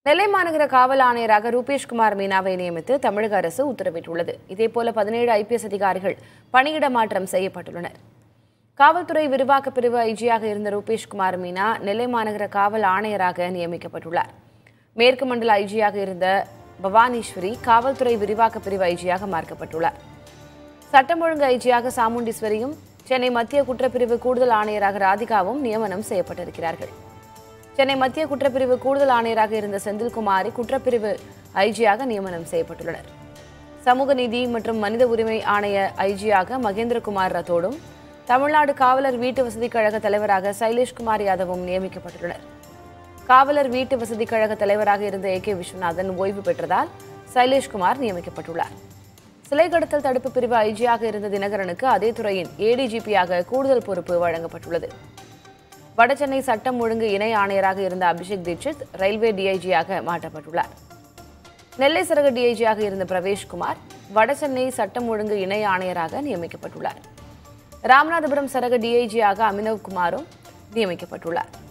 நெல்லை மாநகர காவல் ஆணையராக ரூபேஷ்குமார் மீனாவை நியமித்து தமிழக அரசு உத்தரவிட்டுள்ளது இதேபோல பதினேழு ஐபிஎஸ் அதிகாரிகள் பணியிட மாற்றம் செய்யப்பட்டுள்ளனர் காவல்துறை விரிவாக்க பிரிவு ஐஜியாக இருந்த ரூபேஷ்குமார் மீனா நெல்லை மாநகர காவல் ஆணையராக நியமிக்கப்பட்டுள்ளார் மேற்கு மண்டல ஐஜியாக இருந்த பவானீஸ்வரி காவல்துறை விரிவாக்க பிரிவு ஐஜியாக மாற்றப்பட்டுள்ளார் சட்டம் ஒழுங்கு ஐஜியாக சாமுண்டீஸ்வரியும் சென்னை மத்திய குற்றப்பிரிவு கூடுதல் ஆணையராக ராதிகாவும் நியமனம் செய்யப்பட்டிருக்கிறார்கள் சென்னை மத்திய குற்றப்பிரிவு கூடுதல் ஆணையராக இருந்த செந்தில்குமாரி குற்றப்பிரிவு ஐஜியாக நியமனம் செய்யப்பட்டுள்ளனர் சமூக நீதி மற்றும் மனித உரிமை ஆணைய ஐஜியாக மகேந்திரகுமார் ரத்தோடும் தமிழ்நாடு காவலர் வீட்டு வசதி கழக தலைவராக சைலேஷ்குமார் யாதவும் நியமிக்கப்பட்டுள்ளனர் காவலர் வீட்டு வசதி கழக தலைவராக இருந்த ஏ கே விஸ்வநாதன் ஓய்வு பெற்றதால் சைலேஷ்குமார் நியமிக்கப்பட்டுள்ளார் சிலை கடத்தல் தடுப்பு பிரிவு ஐஜியாக இருந்த தினகரனுக்கு அதே துறையின் ஏடிஜிபியாக கூடுதல் பொறுப்பு வழங்கப்பட்டுள்ளது வடசென்னை சட்டம் ஒழுங்கு இணை ஆணையராக இருந்த அபிஷேக் தீட்சித் ரயில்வே டிஐஜியாக மாற்றப்பட்டுள்ளார் நெல்லை சரக டிஐஜியாக இருந்த பிரவேஷ்குமார் வடசென்னை சட்டம் ஒழுங்கு இணை ஆணையராக நியமிக்கப்பட்டுள்ளார் ராமநாதபுரம் சரக டிஐஜியாக அமினவ் குமாரும் நியமிக்கப்பட்டுள்ளார்